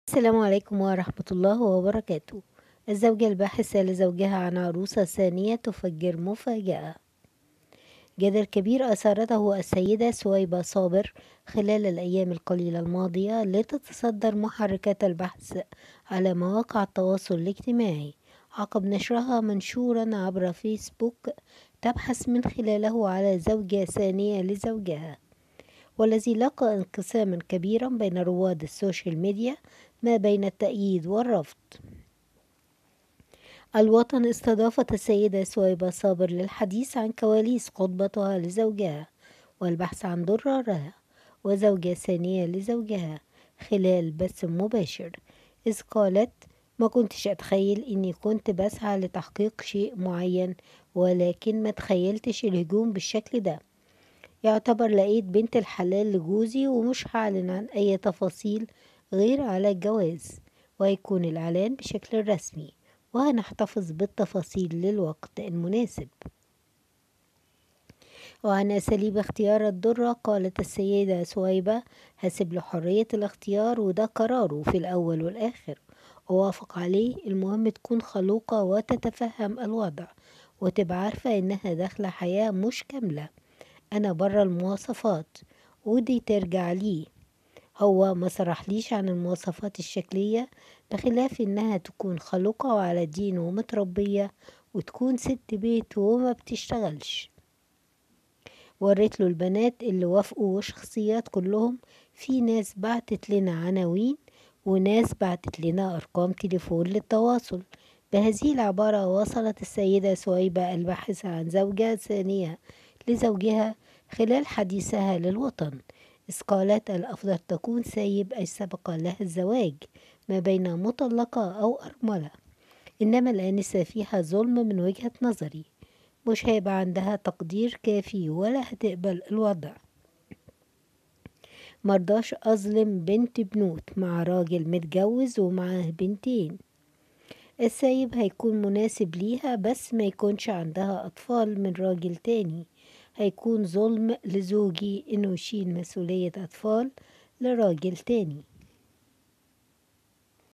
السلام عليكم ورحمة الله وبركاته الزوجة الباحثة لزوجها عن عروسة ثانية تفجر مفاجأة جدل كبير أثارته السيدة سويبة صابر خلال الأيام القليلة الماضية لتتصدر محركات البحث على مواقع التواصل الاجتماعي عقب نشرها منشورا عبر فيسبوك تبحث من خلاله على زوجة ثانية لزوجها والذي لقى انقساما كبيرا بين رواد السوشيال ميديا ما بين التأييد والرفض الوطن استضافت السيدة سويبة صابر للحديث عن كواليس خطبتها لزوجها والبحث عن ضرارها وزوجة ثانية لزوجها خلال بث مباشر إذ قالت ما كنتش أتخيل إني كنت بسعى لتحقيق شيء معين ولكن ما تخيلتش الهجوم بالشكل ده يعتبر لقيت بنت الحلال لجوزي ومش هعلن عن أي تفاصيل غير على الجواز ويكون الإعلان بشكل رسمي وهنحتفظ بالتفاصيل للوقت المناسب وعن أساليب اختيار الدرة قالت السيدة سويبة هسيب له حرية الاختيار وده قراره في الأول والآخر ووافق عليه المهم تكون خلوقة وتتفهم الوضع وتبقى عارفة إنها داخلة حياة مش كاملة أنا برا المواصفات ودي ترجع لي هو ما صرحليش عن المواصفات الشكلية بخلاف إنها تكون خلوقة وعلى دين ومتربية وتكون ست بيت وما بتشتغلش وريت له البنات اللي وافقوا وشخصيات كلهم في ناس بعتت لنا عناوين وناس بعتت لنا أرقام تليفون للتواصل بهذه العبارة وصلت السيدة سويبة الباحثة عن زوجة ثانية لزوجها خلال حديثها للوطن إذ قالت الأفضل تكون سايب أي سبق لها الزواج ما بين مطلقة أو أرملة إنما الآنسة فيها ظلم من وجهة نظري مش هيبقى عندها تقدير كافي ولا هتقبل الوضع مرضاش أظلم بنت بنوت مع راجل متجوز ومعاه بنتين السايب هيكون مناسب ليها بس ما يكونش عندها أطفال من راجل تاني هيكون ظلم لزوجي إنه يشيل مسؤولية أطفال لراجل تاني